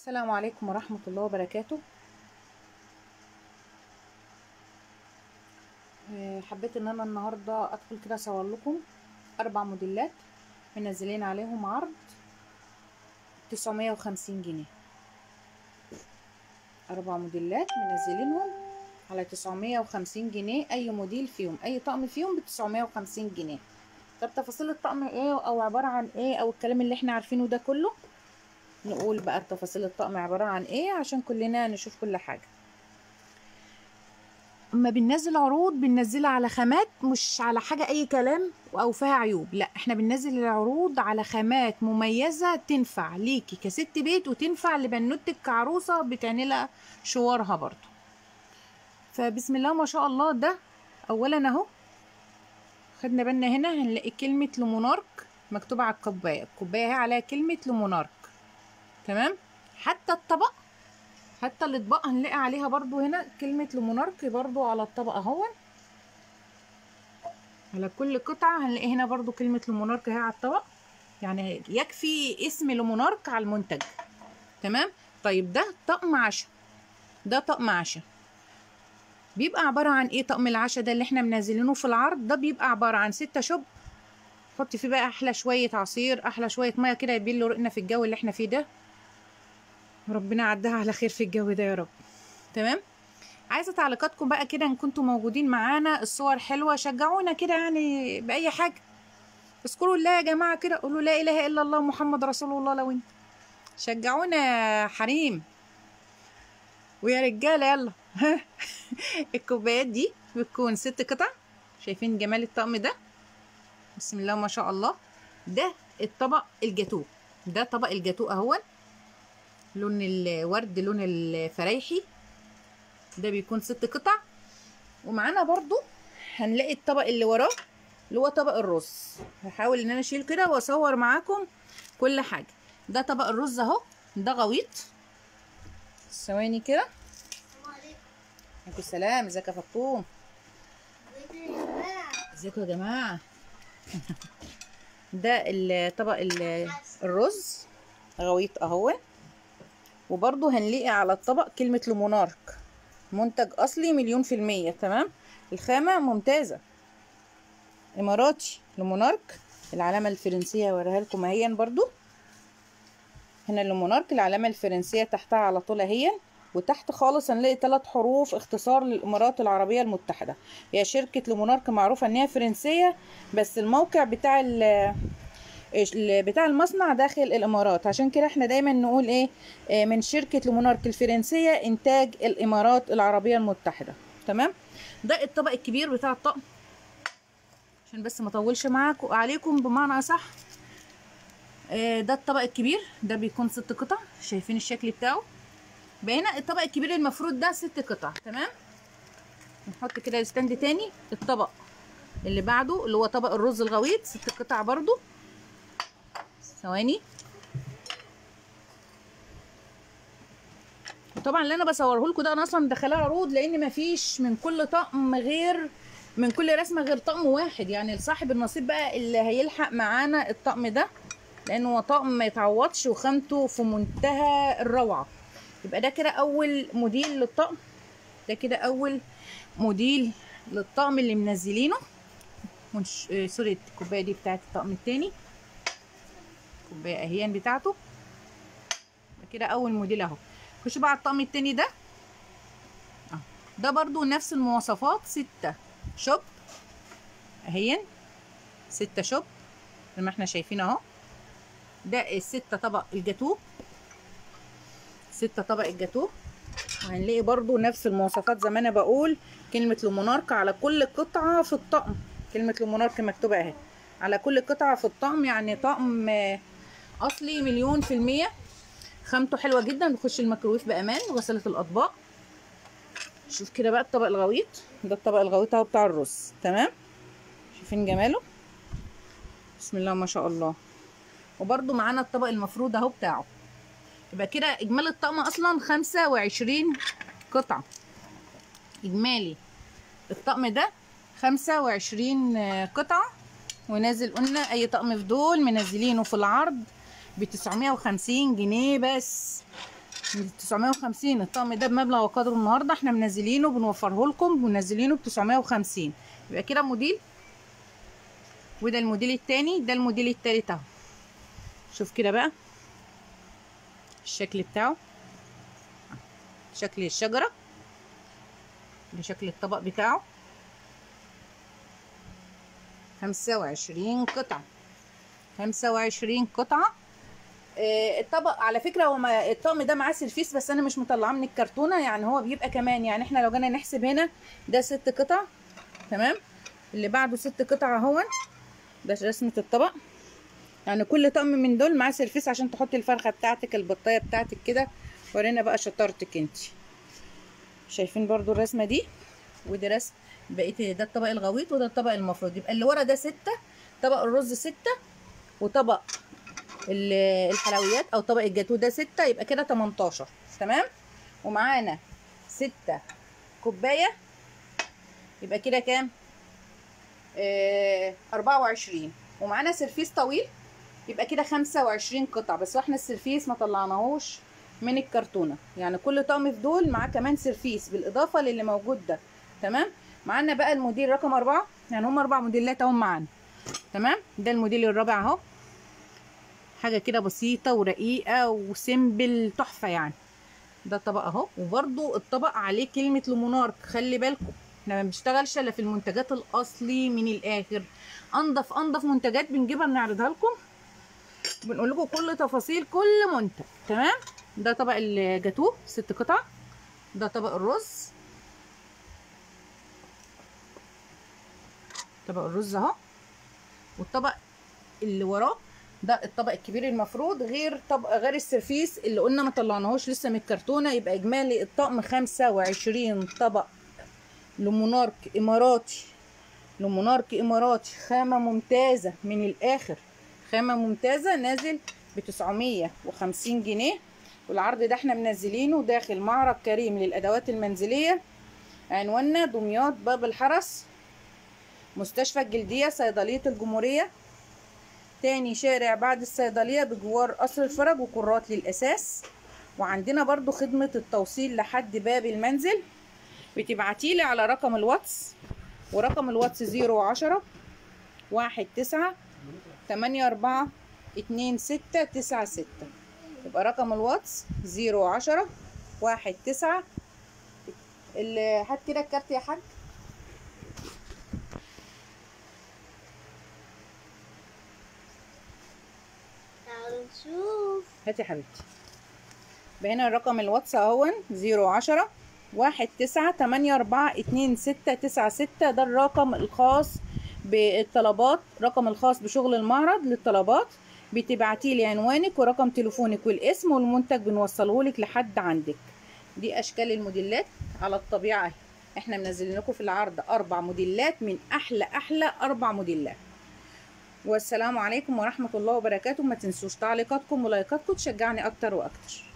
السلام عليكم ورحمة الله وبركاته آه، حبيت ان انا النهاردة ادخل كده اصور لكم اربع موديلات منزلين عليهم عرض تسعمية وخمسين جنيه اربع موديلات منزلينهم على تسعمية وخمسين جنيه اي موديل فيهم اي طقم فيهم بتسعمية وخمسين جنيه طب تفاصيل الطقم ايه او عبارة عن ايه او الكلام اللي احنا عارفينه ده كله نقول بقى تفاصيل الطقم عبارة عن ايه عشان كلنا نشوف كل حاجة اما بننزل عروض بننزلها على خامات مش على حاجة اي كلام او فيها عيوب لا احنا بننزل العروض على خامات مميزة تنفع ليكي كست بيت وتنفع لبنوتك كعروسة بتعملها شوارها برضو فبسم الله ما شاء الله ده اولا اهو خدنا بالنا هنا هنلاقي كلمة لومونارك مكتوبة على الكوباية الكوباية اهي عليها كلمة لومونارك تمام حتى الطبق حتى الاطباق هنلاقي عليها برضو هنا كلمة لومونارك برضو على الطبق اهو على كل قطعة هنلاقي هنا برضو كلمة لومونارك اهي على الطبق يعني يكفي اسم لومونارك على المنتج تمام طيب ده طقم عشاء ده طقم عشاء بيبقى عبارة عن ايه طقم العشاء ده اللي احنا منزلينه في العرض ده بيبقى عبارة عن ستة شوب حطي فيه بقى احلى شوية عصير احلى شوية مية كده يبلوا رقنا في الجو اللي احنا فيه ده ربنا يعدها على خير في الجو ده يا رب تمام عايزه تعليقاتكم بقى كده ان كنتوا موجودين معانا الصور حلوه شجعونا كده يعني باي حاجه اذكروا الله يا جماعه كده قولوا لا اله الا الله محمد رسول الله لو انت شجعونا يا حريم ويا رجاله يلا الكوبايات دي بتكون ست قطع شايفين جمال الطقم ده بسم الله ما شاء الله ده الطبق الجاتوه ده طبق الجاتوه اهون لون الورد لون الفرايحي ده بيكون ست قطع ومعانا برضو هنلاقي الطبق اللي وراه اللي هو طبق الرز هحاول ان انا اشيل كده واصور معاكم كل حاجه ده طبق الرز اهو ده غويط ثواني كده عليكم السلام ازيك يا فطوم ازيكم يا جماعه ده الطبق الرز غويط اهو وبرضو هنلاقي على الطبق كلمة لومونارك منتج أصلي مليون في المية تمام الخامة ممتازة إماراتي لومونارك العلامة الفرنسية هوريها لكم اهيا برضو هنا اللومونارك العلامة الفرنسية تحتها على طول اهيا وتحت خالص هنلاقي ثلاث حروف اختصار للإمارات العربية المتحدة هي شركة لومونارك معروفة إن هي فرنسية بس الموقع بتاع بتاع المصنع داخل الامارات عشان كده احنا دايما نقول ايه اه من شركه لومونارك الفرنسيه انتاج الامارات العربيه المتحده تمام ده الطبق الكبير بتاع الطقم عشان بس ما اطولش معاكم عليكم بمعنى اصح اه ده الطبق الكبير ده بيكون ست قطع شايفين الشكل بتاعه بقينا الطبق الكبير المفروض ده ست قطع تمام نحط كده الستاند تاني الطبق اللي بعده اللي هو طبق الرز الغويط ست قطع برضو ثواني طبعا اللي انا بصوره لكم ده انا اصلا مدخلاه عروض لان مفيش من كل طقم غير من كل رسمه غير طقم واحد يعني لصاحب النصيب بقى اللي هيلحق معانا الطقم ده لانه هو طقم ما يتعوضش وخامته في منتهى الروعه يبقى ده كده اول موديل للطقم ده كده اول موديل للطقم اللي منزلينه منش... سوري الكوبايه دي بتاعت الطقم التاني الكوبايه اهيان بتاعته كده اول موديل اهو خش بقى على الطقم التاني ده اهو ده برضو نفس المواصفات ستة شوب اهيان ستة شوب زي ما احنا شايفين اهو ده الستة طبق الجاتوه ستة طبق الجاتوه وهنلاقي برضو نفس المواصفات زي ما انا بقول كلمة لومونارك على كل قطعة في الطقم كلمة لومونارك مكتوبة اهي على كل قطعة في الطقم يعني طقم اصلي مليون في المية خامته حلوة جدا بيخش الميكروويف بامان غسالة الاطباق شوف كده بقى الطبق الغويط ده الطبق الغويط اهو بتاع الرز تمام شايفين جماله بسم الله ما شاء الله وبرده معانا الطبق المفروض اهو بتاعه يبقى كده اجمالي الطقم اصلا خمسة وعشرين قطعة اجمالي الطقم ده خمسة وعشرين قطعة ونازل قلنا اي طقم في دول منزلينه في العرض ب 950 جنيه بس من 950 الطقم ده بمبلغ وقدره النهارده احنا منزلينه بنوفره لكم ومنزلينه ب 950 يبقى كده موديل وده الموديل التاني ده الموديل التالت اهو شوف كده بقى الشكل بتاعه شكل الشجرة ده شكل الطبق بتاعه خمسة وعشرين قطعة خمسة وعشرين قطعة آه، الطبق على فكرة هو ما- الطقم ده معاه سيرفيس بس أنا مش مطلعاه من الكرتونة يعني هو بيبقى كمان يعني احنا لو جينا نحسب هنا ده ست قطع تمام اللي بعده ست قطع اهو ده رسمة الطبق يعني كل طقم من دول معاه سيرفيس عشان تحطي الفرخة بتاعتك البطاية بتاعتك كده ورينا بقى شطارتك انت شايفين برضو الرسمة دي ودي رسم بقيت ده الطبق الغويط وده الطبق المفروض يبقى اللي ورا ده ستة طبق الرز ستة وطبق ال- الحلويات او طبق الجاتو ده ستة يبقى كده 18 تمام ومعانا ستة كوباية يبقى كده كام آه 24 ومعانا سرفيس طويل يبقى كده 25 قطعة بس احنا السرفيس ما طلعناهوش من الكرتونة يعني كل طقم في دول معاه كمان سرفيس بالاضافة للي موجود ده تمام معانا بقى الموديل رقم أربعة يعني هم أربع موديلات اهم معانا تمام ده الموديل الرابع اهو حاجة كده بسيطة ورقيقة وسيمبل تحفة يعني ده طبق اهو وبرده الطبق عليه كلمة لومونارك خلي بالكم احنا ما بنشتغلش الا في المنتجات الاصلي من الاخر انضف انضف منتجات بنجيبها بنعرضها لكم بنقول لكم كل تفاصيل كل منتج تمام ده طبق الجاتوه ست قطع ده طبق الرز طبق الرز اهو والطبق اللي وراه ده الطبق الكبير المفروض غير طبق غير السرفيس اللي قلنا ما طلعناهوش لسه من الكرتونه يبقى اجمالي الطقم 25 طبق لومونارك اماراتي لومونارك اماراتي خامه ممتازه من الاخر خامه ممتازه نازل ب 950 جنيه والعرض ده احنا منزلينه داخل معرض كريم للادوات المنزليه عنواننا دمياط باب الحرس مستشفى الجلديه صيدليه الجمهوريه تاني شارع بعد الصيدليه بجوار قصر الفرج وكرات للاساس وعندنا برضو خدمه التوصيل لحد باب المنزل بتبعتيلي على رقم الواتس ورقم الواتس زيرو عشرة واحد تسعة تمانية أربعة اتنين ستة تسعة ستة يبقى رقم الواتس زيرو عشرة واحد تسعة ال- هات كده الكارت يا حاج تعالوا نشوف هات يا حبيبتي بهنا الرقم الواتس اهون زيرو عشرة واحد تسعة تمانية أربعة اتنين ستة تسعة ستة ده الرقم الخاص بالطلبات رقم الخاص بشغل المعرض للطلبات بتبعتيلي عنوانك ورقم تليفونك والاسم والمنتج بنوصلهولك لحد عندك دي اشكال الموديلات على الطبيعه اهي احنا منزلين لكم في العرض اربع موديلات من احلى احلى اربع موديلات والسلام عليكم ورحمه الله وبركاته ما تنسوش تعليقاتكم ولايكاتكم تشجعني اكتر واكتر